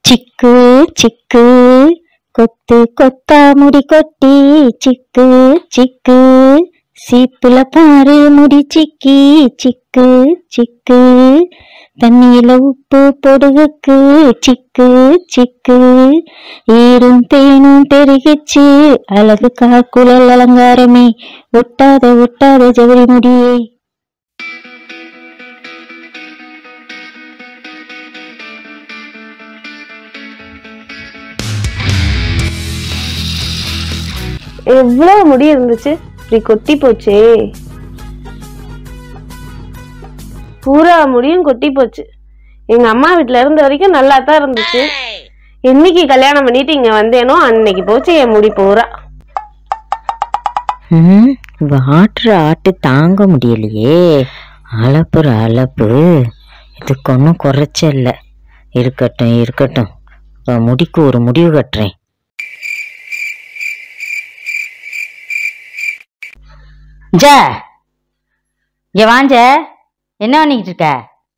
சிக்கு சிக்கு கொத்து கொத்தா முடி கொட்டி சிக்கு சிக்கு சீப்புல பாரு முடி சிக்கி சிக்கு சிக்கு தண்ணியில உப்பு பொடுகுக்கு சிக்கு சிக்கு ஈரும் தேனும் பெருகிச்சு அழகு காக்குழல் அலங்காரமே ஒட்டாத ஒட்டாத ஜவுரி முடியே எவ்வளவு முடி இருந்துச்சு இப்படி கொட்டி போச்சே பூரா முடியும் கொட்டி போச்சு எங்க அம்மா வீட்ல இருந்த வரைக்கும் நல்லா தான் இருந்துச்சு என்னைக்கு கல்யாணம் பண்ணிட்டு இங்க வந்தேனோ அன்னைக்கு போச்சு என் முடி பூரா ம் வாட்டர் ஆட்டு தாங்க முடியலையே அலப்புற அலப்பு இதுக்கு ஒன்றும் குறைச்சல்ல இருக்கட்டும் இருக்கட்டும் இப்ப முடிக்கு ஒரு முடிவு கட்டுறேன் ஜ இங்க வாஞ்ச என்ன பண்ணிக்கிட்டு இருக்க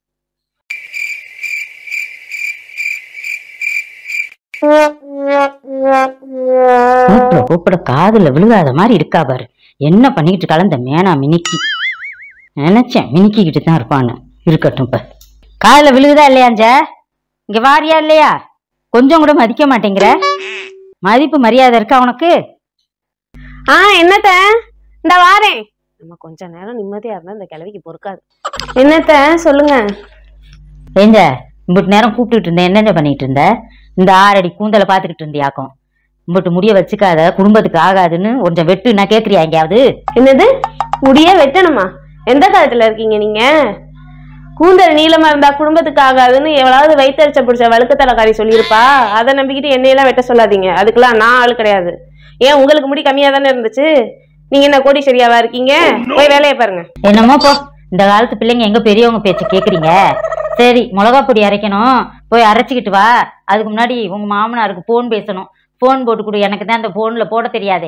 கூப்பிட கூப்பிட காதுல விழுகாத மாதிரி இருக்கா பாரு என்ன பண்ணிக்கிட்டு இருக்காள இந்த மேனா மினிக்கி நினைச்சேன் மினிக்கிக்கிட்டு தான் இருப்பான்னு இருக்கட்டும் இப்ப காதுல விழுகுதா இல்லையாஞ்ச இங்க வாரியா இல்லையா கொஞ்சம் கூட மதிக்க மாட்டேங்கிற மதிப்பு மரியாதை இருக்கா உனக்கு ஆ என்னத்த இந்த வாரேன் நம்ம கொஞ்ச நேரம் நிம்மதியா இருந்தா இந்த கிழவிக்கு பொறுக்காது என்னத்த சொல்லுங்க ஏஞ்ச இம்பிட்டு நேரம் கூப்பிட்டுட்டு இருந்தேன் என்னஞ்ச பண்ணிட்டு இருந்த இந்த ஆறடி கூந்தலை பார்த்துக்கிட்டு இருந்தியாக்கும் இம்பிட்டு முடிய வச்சுக்காத குடும்பத்துக்கு ஆகாதுன்னு கொஞ்சம் வெட்டு நான் கேக்குறியா எங்கேயாவது என்னது முடியே வெட்டணுமா எந்த காலத்துல இருக்கீங்க நீங்க கூந்தல் நீளமா இருந்தா குடும்பத்துக்கு ஆகாதுன்னு எவ்வளவு வயிற்றுச்ச பிடிச்ச வழுக்கத்தலக்காரி சொல்லியிருப்பா அதை நம்பிக்கிட்டு என்னையெல்லாம் வெட்ட சொல்லாதீங்க அதுக்கெல்லாம் நான் ஆள் கிடையாது ஏன் உங்களுக்கு முடி கம்மியா தானே இருந்துச்சு நீங்க என்ன கோடீஸ்வரியாவா இருக்கீங்க போய் வேலையை பாருங்க என்னமோ போ இந்த காலத்து பிள்ளைங்க எங்க பெரியவங்க பேச்ச கேக்குறீங்க சரி மிளகா பொடி அரைக்கணும் போய் அரைச்சிக்கிட்டு வா அதுக்கு முன்னாடி உங்க மாமனாருக்கு போன் பேசணும் போன் போட்டு கொடு எனக்கு தான் அந்த போன்ல போட தெரியாதே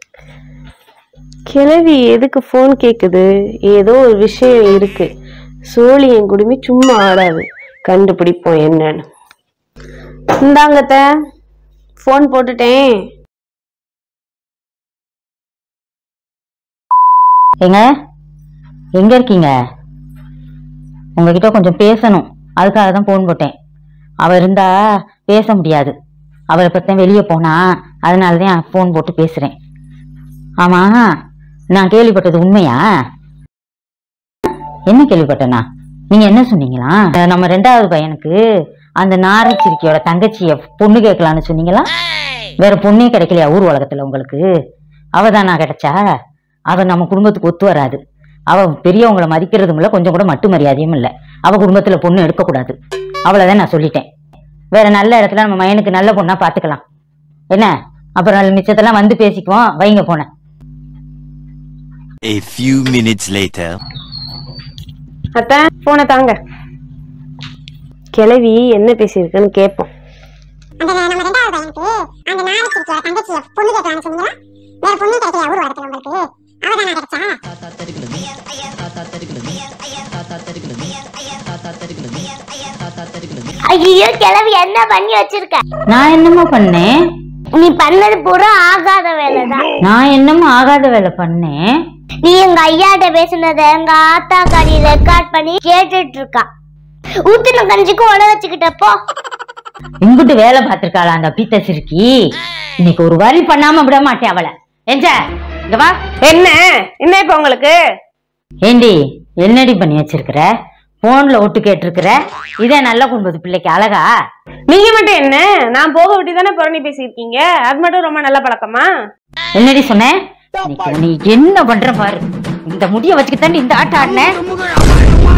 கிழவி எதுக்கு ஃபோன் கேக்குது ஏதோ ஒரு விஷயம் இருக்கு சோழியன் குடுமி சும்மா ஆடாது கண்டுபிடிப்போம் என்னன்னு இந்தாங்கத்த ஃபோன் போட்டுட்டேன் ஏங்க எங்க இருக்கீங்க உங்ககிட்ட கொஞ்சம் பேசணும் அதுக்காக தான் போன் போட்டேன் அவ இருந்தா பேச முடியாது அவளை பத்தி வெளியே போனா அதனால தான் ஃபோன் போட்டு பேசுறேன் ஆமா நான் கேள்விப்பட்டது உண்மையா என்ன கேள்விப்பட்டேனா நீங்க என்ன சொன்னீங்களா அஹ் நம்ம ரெண்டாவது பையனுக்கு அந்த நாரச்சிருக்கியோட தங்கச்சிய பொண்ணு கேட்கலான்னு சொன்னீங்களா வேற பொண்ணே கிடைக்கலையா ஊர் உலகத்துல உங்களுக்கு அவ தானா கிடைச்சா அவ நம்ம குடும்பத்துக்கு ஒத்து வராது அவ பெரியவங்கள மதிக்கிறதும் இல்ல கொஞ்சம் கூட மட்டு மரியாதையும் இல்ல அவ குடும்பத்துல பொண்ணு எடுக்கக்கூடாது அவ்வளவுதான் நான் சொல்லிட்டேன் வேற நல்ல இடத்துல நம்ம மயனுக்கு நல்ல பொண்ணா பாத்துக்கலாம் என்ன அப்புறம் மிச்சத்தெல்லாம் வந்து பேசிக்குவோம் வைங்க போன A few minutes later. அத்த போனை தாங்க கிழவி என்ன பேசியிருக்குன்னு கேட்போம் அந்த நம்ம ரெண்டாவது பையனுக்கு அந்த நாரச்சிருக்கோட தங்கச்சிய பொண்ணு கேட்கலான்னு சொன்னீங்களா வேற பொண்ணு கிடைக்கலையா ஊர் வரத்துல உங்களுக்கு அவதானா கிடைச்சா ஐயோ கிளவி என்ன பண்ணி வச்சிருக்க நான் என்னமோ பண்ணேன் நீ பண்ணது பூரா ஆகாத வேலைதான் நான் என்னமோ ஆகாத வேலை பண்ணேன் நீ எங்க ஐயாட்ட பேசுனத எங்க ஆத்தா காரி ரெக்கார்ட் பண்ணி கேட்டுட்டு இருக்கா ஊத்தின கஞ்சிக்கு உட வச்சுக்கிட்டப்போ இங்குட்டு வேலை பார்த்திருக்காளா அந்த பீத்த சிறுக்கி இன்னைக்கு ஒரு வரி பண்ணாம விட மாட்டேன் அவளை எஞ்ச இங்க வா என்ன என்ன இப்ப உங்களுக்கு ஏண்டி என்னடி பண்ணி வச்சிருக்கிற போன்ல ஒட்டு கேட்டிருக்கிற இதே நல்ல குடும்பத்து பிள்ளைக்கு அழகா நீங்க மட்டும் என்ன நான் போக விட்டு தானே புரணி பேசியிருக்கீங்க அது மட்டும் ரொம்ப நல்ல பழக்கமா என்னடி சொன்னேன் இன்னைக்கு நீ என்ன பண்ற பாரு இந்த முடிய வச்சுக்கிட்டு இந்த ஆட்டம் ஆடினேன்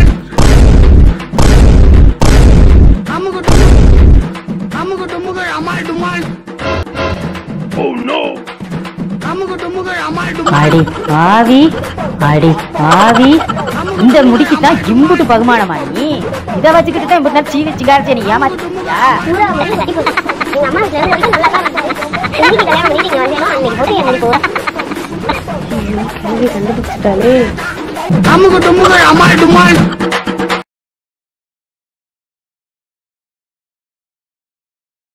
அடி பாவி அடி பாவி இந்த முடிக்கு தான் இம்புட்டு பகுமானமா நீ இத வச்சுக்கிட்டு தான் இப்படி தான் சீவி சிகாரிச்சு நீ ஏமாத்திட்டியா எங்க அம்மா வீட்டுல இருந்து வரைக்கும் நல்லா தான் இருந்தாங்க. என்னைக்கு கல்யாணம் பண்ணிட்டு இங்க வந்தேனோ அன்னைக்கு போட்டு என் முடி போகும் கண்டுபிடிச்சிட்டாலே அமுகு டுமுகு அமால் டுமால்